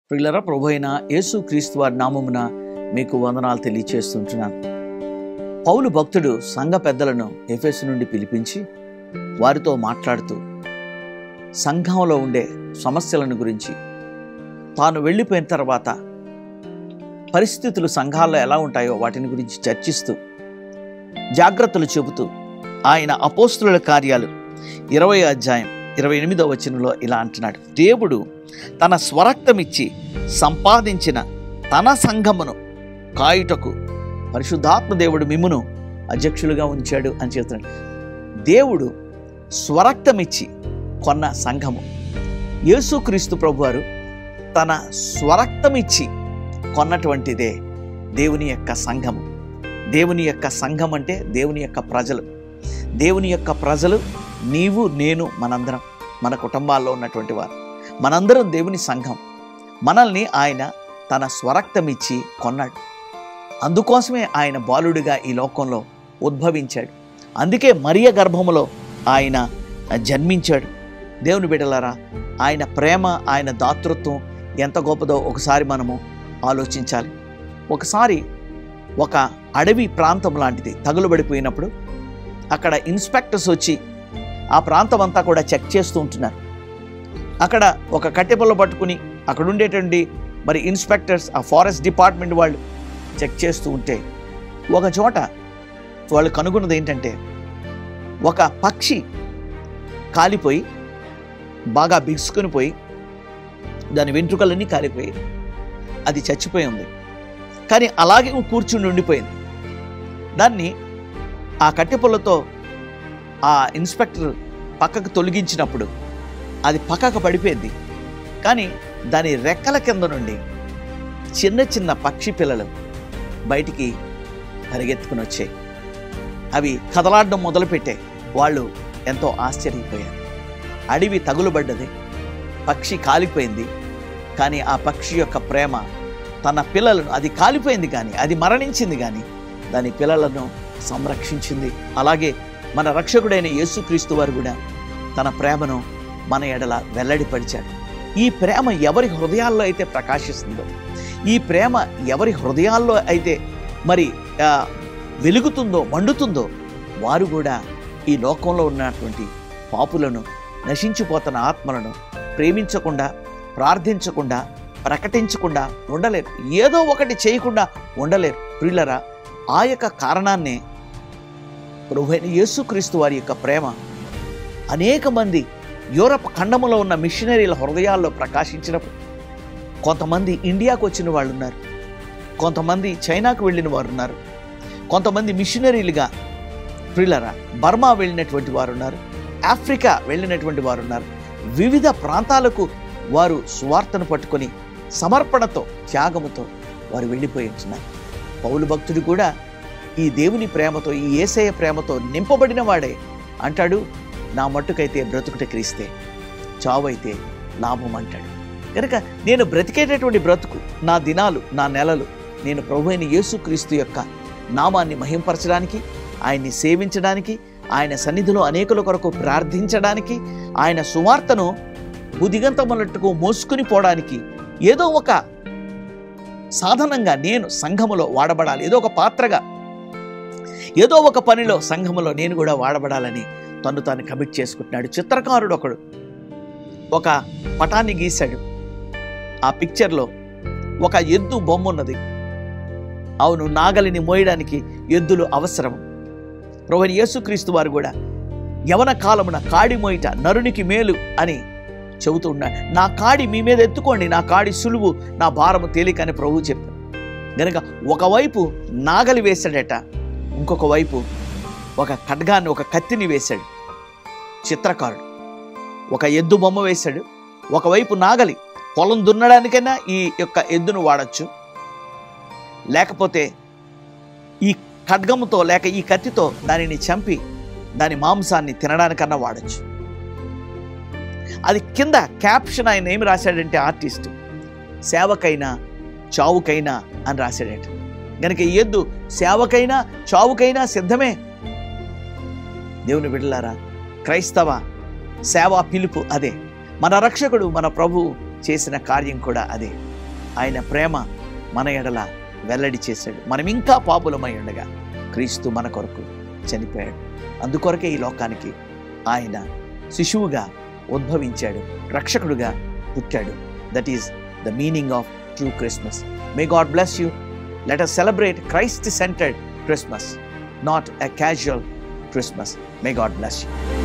ప్రిల్లరా ప్రభు అయిన యేసు క్రీస్తు వారి నామమున మీకు వందనాలు తెలియచేస్తుంటున్నాను పౌలు భక్తుడు సంఘ పెద్దలను ఎఫెస్ నుండి పిలిపించి వారితో మాట్లాడుతూ సంఘంలో ఉండే సమస్యలను గురించి తాను వెళ్ళిపోయిన తర్వాత పరిస్థితులు సంఘాల్లో ఎలా ఉంటాయో వాటిని గురించి చర్చిస్తూ జాగ్రత్తలు చెబుతూ ఆయన అపోస్తుల కార్యాలు ఇరవై అధ్యాయం ఇరవై ఎనిమిదో వచనంలో ఇలా అంటున్నాడు దేవుడు తన స్వరక్తమిచ్చి సంపాదించిన తన సంఘమును కాయుటకు పరిశుద్ధాత్మ దేవుడు మిమ్మును అధ్యక్షులుగా ఉంచాడు అని చెప్తున్నాడు దేవుడు స్వరక్తమిచ్చి కొన్న సంఘము యేసుక్రీస్తు ప్రభువారు తన స్వరక్తమిచ్చి కొన్నటువంటిదే దేవుని యొక్క సంఘము దేవుని యొక్క సంఘం అంటే దేవుని యొక్క ప్రజలు దేవుని యొక్క ప్రజలు నీవు నేను మనందరం మన కుటుంబాల్లో ఉన్నటువంటి వారు మనందరం దేవుని సంఘం మనల్ని ఆయన తన స్వరక్తమిచ్చి కొన్నాడు అందుకోసమే ఆయన బాలుడిగా ఈ లోకంలో ఉద్భవించాడు అందుకే మరియ గర్భములో ఆయన జన్మించాడు దేవుని బిడ్డలారా ఆయన ప్రేమ ఆయన దాతృత్వం ఎంత గొప్పదో ఒకసారి మనము ఆలోచించాలి ఒకసారి ఒక అడవి ప్రాంతం లాంటిది తగులుబడిపోయినప్పుడు అక్కడ ఇన్స్పెక్టర్స్ వచ్చి ఆ ప్రాంతం అంతా కూడా చెక్ చేస్తూ ఉంటున్నారు అక్కడ ఒక కట్టెపుల్ల పట్టుకుని అక్కడ ఉండేటువంటి మరి ఇన్స్పెక్టర్స్ ఆ ఫారెస్ట్ డిపార్ట్మెంట్ వాళ్ళు చెక్ చేస్తూ ఉంటే ఒక చోట వాళ్ళు కనుగొన్నది ఏంటంటే ఒక పక్షి కాలిపోయి బాగా బిగుసుకుని పోయి దాని వెంట్రుకలన్నీ కాలిపోయి అది చచ్చిపోయి ఉంది కానీ అలాగే కూర్చుని ఉండిపోయింది దాన్ని ఆ కట్టెపుల్లతో ఆ ఇన్స్పెక్టర్ పక్కకు తొలగించినప్పుడు అది పక్కకు పడిపోయింది కానీ దాని రెక్కల కింద నుండి చిన్న చిన్న పక్షి పిల్లలు బయటికి పరిగెత్తుకుని వచ్చాయి అవి కదలాడడం మొదలుపెట్టాయి వాళ్ళు ఎంతో ఆశ్చర్యపోయారు అడవి తగులుబడ్డది పక్షి కాలిపోయింది కానీ ఆ పక్షి యొక్క ప్రేమ తన పిల్లలను అది కాలిపోయింది కానీ అది మరణించింది కానీ దాని పిల్లలను సంరక్షించింది అలాగే మన రక్షకుడైన యేసుక్రీస్తు వారు కూడా తన ప్రేమను మన ఎడల వెల్లడిపరిచాడు ఈ ప్రేమ ఎవరి హృదయాల్లో అయితే ప్రకాశిస్తుందో ఈ ప్రేమ ఎవరి హృదయాల్లో అయితే మరి ఆ, వెలుగుతుందో మండుతుందో వారు కూడా ఈ లోకంలో ఉన్నటువంటి పాపులను నశించిపోతున్న ఆత్మలను ప్రేమించకుండా ప్రార్థించకుండా ప్రకటించకుండా ఉండలేరు ఏదో ఒకటి చేయకుండా ఉండలేరు ప్రియులరా ఆ యొక్క కారణాన్నే ప్రభువైన యేసుక్రీస్తు వారి యొక్క ప్రేమ అనేక మంది యూరప్ ఖండములో ఉన్న మిషనరీల హృదయాల్లో ప్రకాశించినప్పుడు కొంతమంది ఇండియాకు వచ్చిన వాళ్ళు ఉన్నారు కొంతమంది చైనాకు వెళ్ళిన వారు ఉన్నారు కొంతమంది మిషనరీలుగా ప్రిలరా బర్మా వెళ్ళినటువంటి వారు ఉన్నారు ఆఫ్రికా వెళ్ళినటువంటి వారు ఉన్నారు వివిధ ప్రాంతాలకు వారు సువార్తను పట్టుకొని సమర్పణతో త్యాగముతో వారు వెళ్ళిపోయి ఉంటున్నారు పౌలు భక్తుడు కూడా ఈ దేవుని ప్రేమతో ఈ ఏసయ ప్రేమతో నింపబడిన వాడే అంటాడు నా మట్టుకైతే బ్రతుకుట క్రీస్తే చావైతే లాభం అంటాడు కనుక నేను బ్రతికేటటువంటి బ్రతుకు నా దినాలు నా నెలలు నేను ప్రభు అయిన యేసుక్రీస్తు యొక్క నామాన్ని మహింపరచడానికి ఆయన్ని సేవించడానికి ఆయన సన్నిధిలో అనేకుల కొరకు ప్రార్థించడానికి ఆయన సువార్తను బుదిగంతములట్టుకు మోసుకుని పోవడానికి ఏదో ఒక సాధనంగా నేను సంఘములో వాడబడాలి ఏదో ఒక పాత్రగా ఏదో ఒక పనిలో సంఘములో నేను కూడా వాడబడాలని తను తాను కమిట్ చేసుకుంటున్నాడు చిత్రకారుడు ఒకడు ఒక పటాన్ని గీశాడు ఆ పిక్చర్లో ఒక ఎద్దు బొమ్మ ఉన్నది అవును నాగలిని మోయడానికి ఎద్దులు అవసరం ప్రభుని యేసుక్రీస్తు వారు కూడా యవన కాలమున కాడి మోయిట నరునికి మేలు అని చెబుతూ ఉన్నాడు నా కాడి మీ మీద ఎత్తుకోండి నా కాడి సులువు నా భారము తేలికని ప్రభు చెప్పాడు గనుక ఒకవైపు నాగలి వేశాడట ఇంకొక వైపు ఒక ఖడ్గాన్ని ఒక కత్తిని వేశాడు చిత్రకారుడు ఒక ఎద్దు బొమ్మ వేశాడు ఒకవైపు నాగలి పొలం దున్నడానికైనా ఈ యొక్క ఎద్దును వాడచ్చు లేకపోతే ఈ ఖడ్గముతో లేక ఈ కత్తితో దానిని చంపి దాని మాంసాన్ని తినడానికన్నా వాడచ్చు అది కింద క్యాప్షన్ ఆయన ఏమి రాశాడంటే ఆర్టిస్ట్ సేవకైనా చావుకైనా అని రాశాడట గనుక ఈ ఎద్దు సేవకైనా చావుకైనా సిద్ధమే దేవుని బిడ్డలారా క్రైస్తవ సేవా పిలుపు అదే మన రక్షకుడు మన ప్రభు చేసిన కార్యం కూడా అదే ఆయన ప్రేమ మన ఎడల వెల్లడి చేశాడు మనం ఇంకా పాపులమై ఉండగా క్రీస్తు మన కొరకు చనిపోయాడు అందుకొరకే ఈ లోకానికి ఆయన శిశువుగా ఉద్భవించాడు రక్షకుడుగా పుట్టాడు that is the meaning of true Christmas may God bless you let us celebrate Christ centred Christmas not a casual Christmas may God bless you